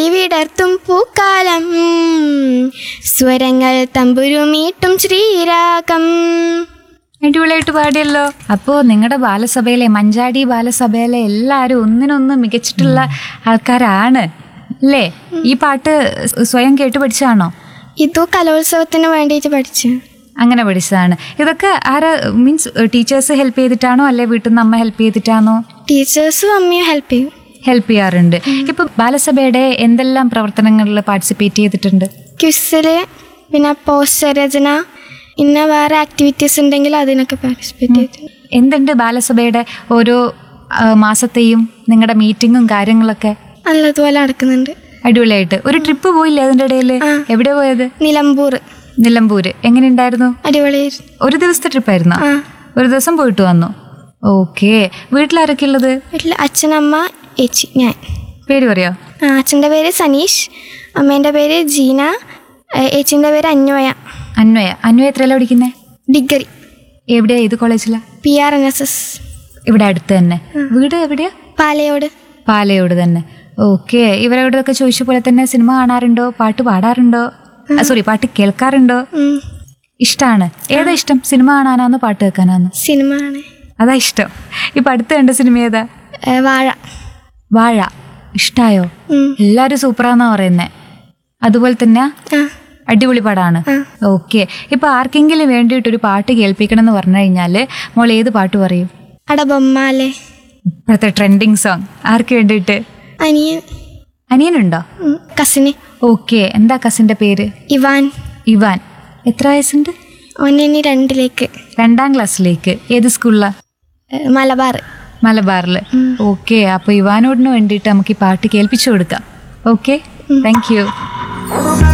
വിടർത്തും പൂക്കാലം സ്വരങ്ങൾ തമ്പുരുമീട്ടും ശ്രീരാഗം അടിപൊളിയായിട്ട് പാടിയല്ലോ അപ്പോ നിങ്ങളുടെ ബാലസഭയിലെ മഞ്ചാടി ബാലസഭയിലെ എല്ലാവരും ഒന്നിനൊന്ന് മികച്ചിട്ടുള്ള ആൾക്കാരാണ് അല്ലേ ഈ പാട്ട് സ്വയം കേട്ട് പഠിച്ചതാണോ ഇതു കലോത്സവത്തിന് വേണ്ടിയിട്ട് പഠിച്ചു അങ്ങനെ പഠിച്ചതാണ് ഇതൊക്കെ ആരാ മീൻസ് ടീച്ചേഴ്സ് ഹെൽപ്പ് ചെയ്തിട്ടാണോ അല്ലെ വീട്ടിൽ നിന്ന് അമ്മ ഹെൽപ്പ് ചെയ്തിട്ടാണോ ടീച്ചേഴ്സും അമ്മയും ഹെൽപ്പ് ചെയ്യും ഹെൽപ്പ് ചെയ്യാറുണ്ട് ഇപ്പൊ ബാലസഭയുടെ എന്തെല്ലാം പ്രവർത്തനങ്ങളിൽ പാർട്ടിസിപ്പേറ്റ് ചെയ്തിട്ടുണ്ട് ക്വിസിൽ പിന്നെ പോസ്റ്റർ രചന പിന്നെ വേറെ ആക്ടിവിറ്റീസ് ഉണ്ടെങ്കിൽ അതിനൊക്കെ പാർട്ടിസിപ്പേറ്റ് ചെയ്തിട്ടുണ്ട് എന്തുണ്ട് ബാലസഭയുടെ ഓരോ ആ, മാസത്തെയും നിങ്ങളുടെ മീറ്റിങ്ങും കാര്യങ്ങളൊക്കെ നല്ലതുപോലെ നടക്കുന്നുണ്ട് അടിപൊളിയായിട്ട് ഒരു ട്രിപ്പ് പോയില്ലേ അതിന്റെ ഇടയിൽ ആ. എവിടെ പോയത് നിലമ്പൂർ നിലമ്പൂര് എങ്ങനെയുണ്ടായിരുന്നു അടിപൊളിയായിരുന്നു ഒരു ദിവസത്തെ ട്രിപ്പായിരുന്നോ ആ ഒരു ദിവസം പോയിട്ട് വന്നു ഓക്കെ വീട്ടിലാരൊക്കെ ഉള്ളത് വീട്ടിൽ അച്ഛനമ്മ ഏച്ചി ഞാൻ പേര് പറയോ ആ, അച്ഛൻ്റെ പേര് സനീഷ് അമ്മേൻ്റെ പേര് ജീന ഏച്ചിൻ്റെ പേര് അന്വയ അന്വയ അന്വയ എത്രയല്ല പഠിക്കുന്നേ ഡിഗ്രി എവിടെയാ ഏത് കോളേജിലാ P R N S S ഇവിടെ അടുത്ത് തന്നെ വീട് എവിടെയാ പാലയോട് പാലയോട് തന്നെ ഓക്കെ ഇവരോടൊക്കെ ചോദിച്ച പോലെ തന്നെ സിനിമ കാണാറുണ്ടോ പാട്ട് പാടാറുണ്ടോ സോറി പാട്ട് കേൾക്കാറുണ്ടോ ഉം. ഇഷ്ടമാണ് ഏതാ ഇഷ്ടം സിനിമ കാണാനാന്നോ പാട്ട് കേൾക്കാനാന്നോ സിനിമ ആണ് അതാ ഇഷ്ടം ഇപ്പൊ അടുത്ത് കണ്ട സിനിമ ഏതാ ഏ, വാഴ വാഴ ഇഷ്ടായോ ഉം. എല്ലാരും സൂപ്പറാന്നാ പറയുന്നേ അതുപോലെ തന്നെ ആ അടിപൊളി പാടാണ് ഓക്കെ ഇപ്പൊ ആർക്കെങ്കിലും വേണ്ടിയിട്ട് ഒരു പാട്ട് കേൾപ്പിക്കണം എന്ന് പറഞ്ഞു കഴിഞ്ഞാല് മോൾ ഏത് പാട്ട് പറയും അടബൊമ്മാലെ ഇപ്പോഴത്തെ ട്രെൻഡിങ് സോങ് ആർക്ക് വേണ്ടിയിട്ട് അനിയൻ അനിയനുണ്ടോ ഉം, കസിന് ഓക്കെ എന്താ കസിന്റെ പേര് ഇവാൻ ഇവാൻ എത്ര വയസ്സുണ്ട് ഓനിനി രണ്ടിലേക്ക് രണ്ടാം ക്ലാസ്സിലേക്ക് ഏത് സ്കൂളിലാ ഏ, മലബാർ മലബാറിൽ ഓക്കെ അപ്പൊ ഇവാനോടിന് വേണ്ടിയിട്ട് നമുക്ക് ഈ പാട്ട് കേൾപ്പിച്ചു കൊടുക്കാം ഓക്കെ താങ്ക് യു